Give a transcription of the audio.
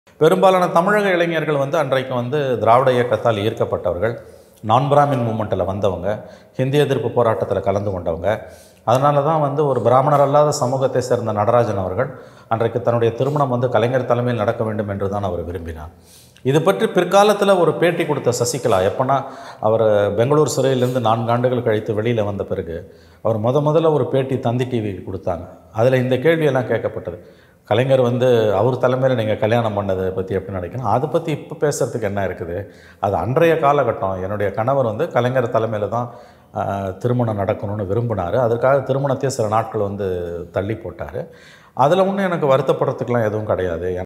பெரும்பாலான தமிழக இளைஞர்கள் வந்து அன்றைக்கு வந்து திராவிட இயக்கத்தால் ஈர்க்கப்பட்டவர்கள் நான் பிராமின் மூமெண்ட்டில் வந்தவங்க ஹிந்தி எதிர்ப்பு போராட்டத்தில் கலந்து கொண்டவங்க அதனால தான் வந்து ஒரு பிராமணர் அல்லாத சமூகத்தை சேர்ந்த நடராஜன் அவர்கள் அன்றைக்கு தன்னுடைய திருமணம் வந்து கலைஞர் தலைமையில் நடக்க வேண்டும் என்று தான் அவர் விரும்பினார் இது பற்றி பிற்காலத்தில் ஒரு பேட்டி கொடுத்த சசிகலா எப்போனா அவர் பெங்களூர் சிறையிலேருந்து நான்கு ஆண்டுகள் கழித்து வெளியில் வந்த பிறகு அவர் முத முதல்ல ஒரு பேட்டி தந்தி டிவிக்கு கொடுத்தாங்க அதில் இந்த கேள்வியெல்லாம் கேட்கப்பட்டது கலைஞர் வந்து அவர் தலைமையில் நீங்கள் கல்யாணம் பண்ணதை பற்றி எப்படி நினைக்கணும் அதை பற்றி இப்போ பேசுகிறதுக்கு என்ன இருக்குது அது அன்றைய காலகட்டம் என்னுடைய கணவர் வந்து கலைஞர் தலைமையில் தான் ஆஹ், திருமணம் நடக்கணும்னு விரும்பினார் அதற்காக திருமணத்தையே சில நாட்கள் வந்து தள்ளி போட்டார் அதில் ஒன்றும் எனக்கு வருத்தப்படுறதுக்கெலாம் எதுவும் கிடையாது